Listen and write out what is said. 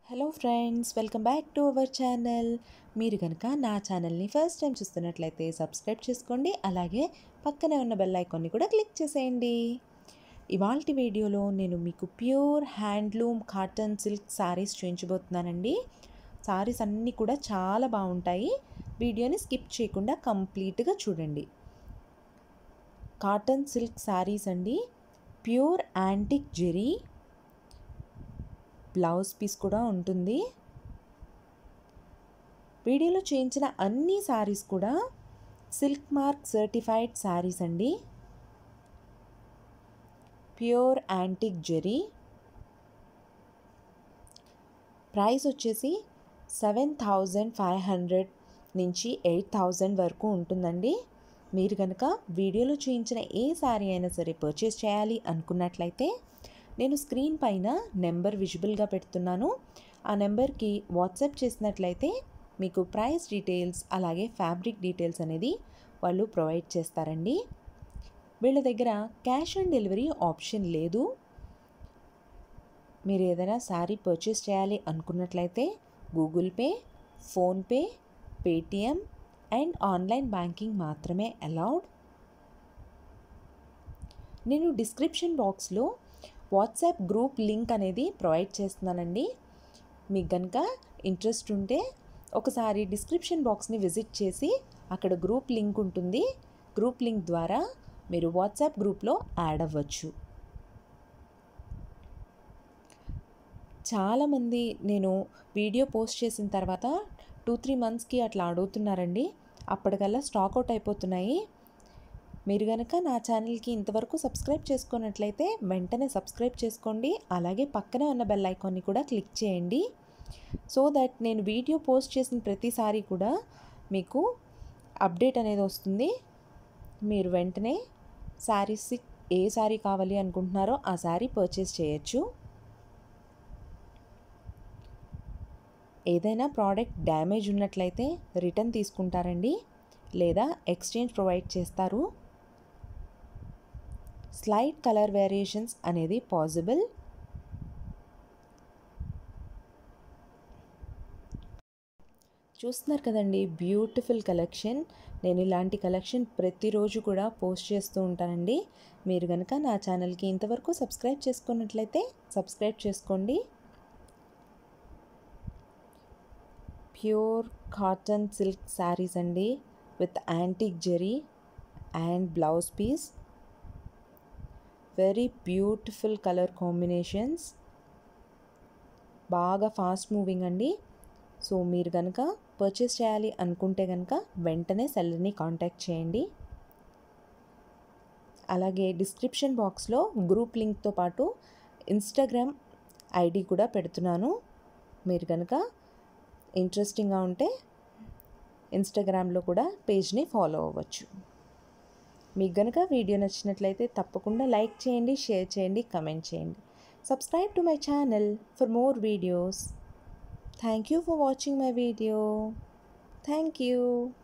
hello friends welcome back to our channel మీరు కనుక నా ఛానల్ని ఫస్ట్ టైం చూస్తున్నట్లయితే సబ్స్క్రైబ్ చేసుకోండి అలాగే పక్కనే ఉన్న బెల్ ఐకాన్ని కూడా క్లిక్ చేసేయండి ఇవాళ వీడియోలో నేను మీకు pure handloom cotton silk saris చూపించబోతున్నానండి శారీస్ అన్నీ కూడా చాలా బాగుంటాయి వీడియోని స్కిప్ చేయకుండా కంప్లీట్గా చూడండి కాటన్ సిల్క్ శారీస్ అండి pure antique zari blouse piece కూడా ఉంటుంది వీడియోలో చేయించిన అన్ని శారీస్ కూడా సిల్క్ మార్క్ సర్టిఫైడ్ శారీస్ అండి ప్యూర్ యాంటిక్ జెరీ ప్రైస్ వచ్చేసి సెవెన్ థౌజండ్ ఫైవ్ హండ్రెడ్ నుంచి ఎయిట్ థౌజండ్ వరకు ఉంటుందండి మీరు కనుక వీడియోలో చూపించిన ఏ శారీ అయినా సరే పర్చేస్ చేయాలి అనుకున్నట్లయితే నేను స్క్రీన్ పైన నెంబర్ విజిబుల్గా పెడుతున్నాను ఆ నెంబర్కి వాట్సాప్ చేసినట్లయితే మీకు ప్రైస్ డీటెయిల్స్ అలాగే ఫ్యాబ్రిక్ డీటెయిల్స్ అనేది వాళ్ళు ప్రొవైడ్ చేస్తారండి వీళ్ళ దగ్గర క్యాష్ ఆన్ డెలివరీ ఆప్షన్ లేదు మీరు ఏదైనా శారీ పర్చేస్ చేయాలి అనుకున్నట్లయితే Google Pay PhonePe Paytm and online banking మాత్రమే అలౌడ్ నేను డిస్క్రిప్షన్ బాక్స్లో వాట్సాప్ గ్రూప్ లింక్ అనేది ప్రొవైడ్ చేస్తున్నానండి మీకు కనుక ఇంట్రెస్ట్ ఉంటే ఒకసారి డిస్క్రిప్షన్ బాక్స్ని విజిట్ చేసి అక్కడ గ్రూప్ లింక్ ఉంటుంది గ్రూప్ లింక్ ద్వారా మీరు వాట్సాప్ గ్రూప్లో యాడ్ అవ్వచ్చు చాలామంది నేను వీడియో పోస్ట్ చేసిన తర్వాత టూ త్రీ మంత్స్కి అట్లా అడుగుతున్నారండి అప్పటికల్లా స్టాక్ అవుట్ అయిపోతున్నాయి మీరు కనుక నా ఛానల్కి ఇంతవరకు సబ్స్క్రైబ్ చేసుకున్నట్లయితే వెంటనే సబ్స్క్రైబ్ చేసుకోండి అలాగే పక్కనే ఉన్న బెల్ ఐకాన్ని కూడా క్లిక్ చేయండి సో దట్ నేను వీడియో పోస్ట్ చేసిన ప్రతిసారి కూడా మీకు అప్డేట్ అనేది వస్తుంది మీరు వెంటనే శారీస్ ఏ శారీ కావాలి అనుకుంటున్నారో ఆ శారీ పర్చేస్ చేయొచ్చు ఏదైనా ప్రోడక్ట్ డ్యామేజ్ ఉన్నట్లయితే రిటర్న్ తీసుకుంటారండి లేదా ఎక్స్చేంజ్ ప్రొవైడ్ చేస్తారు స్లైడ్ కలర్ వేరియేషన్స్ అనేది పాసిబుల్ చూస్తున్నారు కదండి బ్యూటిఫుల్ కలెక్షన్ నేను ఇలాంటి కలెక్షన్ ప్రతిరోజు కూడా పోస్ట్ చేస్తూ ఉంటానండి మీరు కనుక నా ఛానల్కి ఇంతవరకు సబ్స్క్రైబ్ చేసుకున్నట్లయితే సబ్స్క్రైబ్ చేసుకోండి ప్యూర్ కాటన్ సిల్క్ శారీస్ అండి with antique zari and blouse piece very beautiful colour combinations బాగా ఫాస్ట్ మూవింగ్ అండి సో మీరు కనుక పర్చేస్ చేయాలి అనుకుంటే కనుక వెంటనే సెల్లర్ని కాంటాక్ట్ చేయండి అలాగే డిస్క్రిప్షన్ బాక్స్లో గ్రూప్ లింక్తో పాటు ఇన్స్టాగ్రామ్ ఐడి కూడా పెడుతున్నాను మీరు కనుక ఇంట్రెస్టింగ్గా ఉంటే ఇన్స్టాగ్రామ్లో కూడా పేజ్ని ఫాలో అవ్వచ్చు మీకు కనుక వీడియో నచ్చినట్లయితే తప్పకుండా లైక్ చేయండి షేర్ చేయండి కమెంట్ చేయండి subscribe to my channel for more videos thank you for watching my video thank you